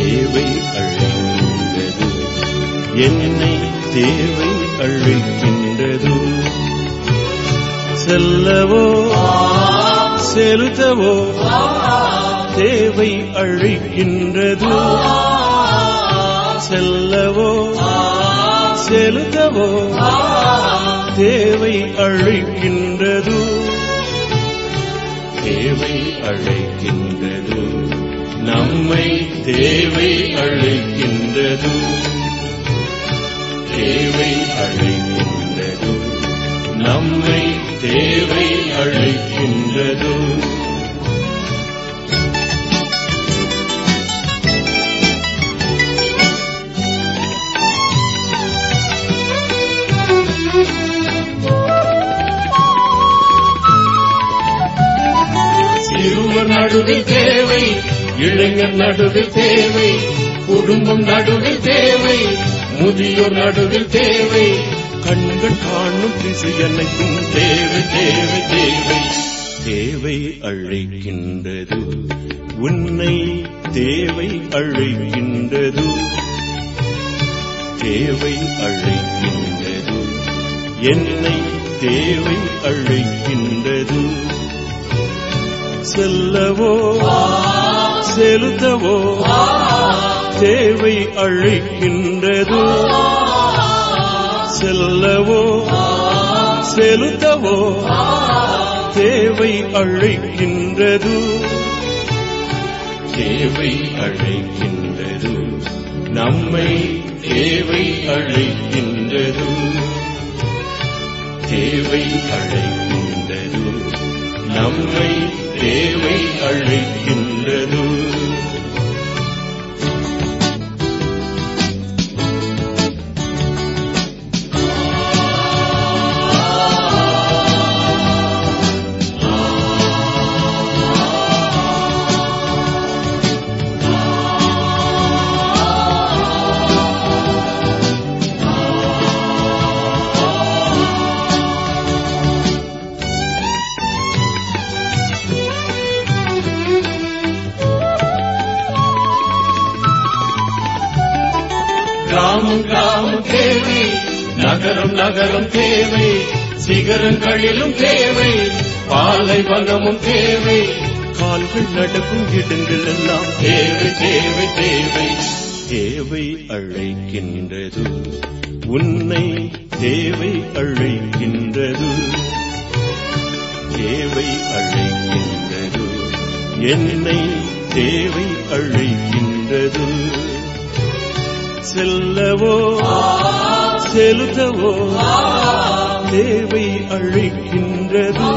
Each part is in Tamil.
தேவை அழைக்கின்றது என்னை தேவை அழைக்கின்றது செல்லவோ செலுத்தவோ தேவை அழைக்கின்றது செல்லவோ செலுத்தவோ தேவை அழைக்கின்றது தேவை அழைக்கின்றது நம்மை தேவை அழைக்கின்றது தேவை அழைக்கின்றது நம்மை தேவை அழைக்கின்றது சிறுவர் நடுவில் தேவை இளைஞர் நடுவில் தேவை குடும்பம் நடுவில் தேவை முதியோர் நடுவில் தேவை கண்கள் காணும் திசை அனைத்தும் தேவை தேவை தேவை தேவை அழைக்கின்றது உன்னை தேவை அழைக்கின்றது தேவை அழைக்கின்றது என்னை தேவை அழைக்கின்றது செல்லவோ செலுத்தவோ தேவை அழைக்கின்றது செல்லவோ செலுத்தவோ தேவை அழைக்கின்றது தேவை அழைக்கின்றது நம்மை தேவை அழைக்கின்றது தேவை அழைக்கின்றது நம்மை தேவை அழைக்கின்றது கிராமம் கிராமம் தேவை நகரம் நகரம் தேவை சிகரங்களிலும் தேவை பாலைவனமும் தேவை கால்கள் நடக்கும் இடங்கள் எல்லாம் தேவை தேவை தேவை தேவை அழைக்கின்றது உன்னை தேவை அழைக்கின்றது தேவை அழைக்கின்றது என்னை தேவை அழைக்கின்றது செல்லவோ செலுத்தவோ தேவை அழைக்கின்றது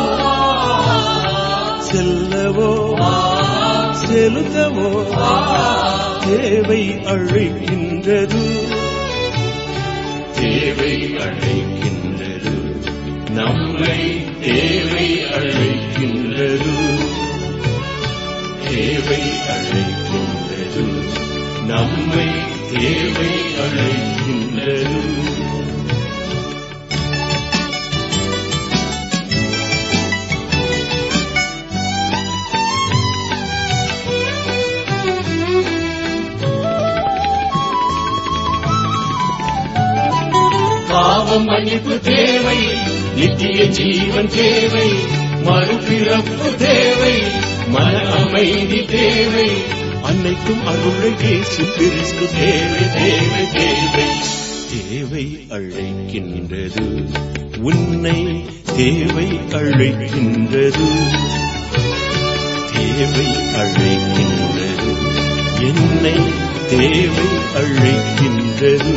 செல்லவோ செலுத்தவோ தேவை அழைக்கின்றது தேவை அழைக்கின்றது நம்மை தேவை அழைக்கின்றது தேவை அழைக்கின்றது நம்மை தேவை அழைக்கின்றது பாவம் மன்னிப்பு தேவை நித்திய ஜீவன் தேவை மறுபிறப்பு தேவை மன அமைதி தேவை அன்னைக்கும் அருளை இயேசு கிறிஸ்து தேவை தேவை தேவை தேவை அழைக்கின்றது உன்னை தேவை அழைக்கின்றது தேவை அழைக்கின்றது என்னை தேவை அழைக்கின்றது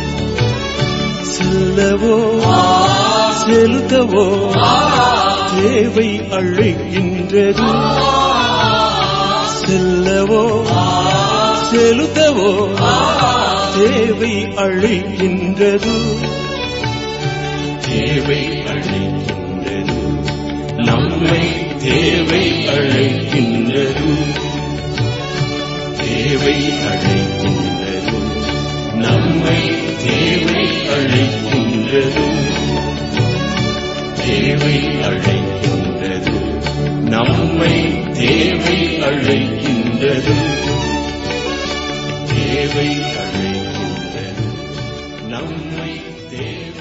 செல்லவோ செலுத்தவோ தேவை அழைக்கின்றது செல்லவோ செலுத்தவோ தேவை அழைக்கின்றது தேவை அழைக்கின்றது நம்மை தேவை அழைக்கின்றது தேவை அழைக்கின்றது நம்மை தேவை அழைக்கின்றது தேவை அழைக்கின்றது நம்மை தேவை அழைக்கின்றது தேவை அழைக்கின்றது நம்மை தேவை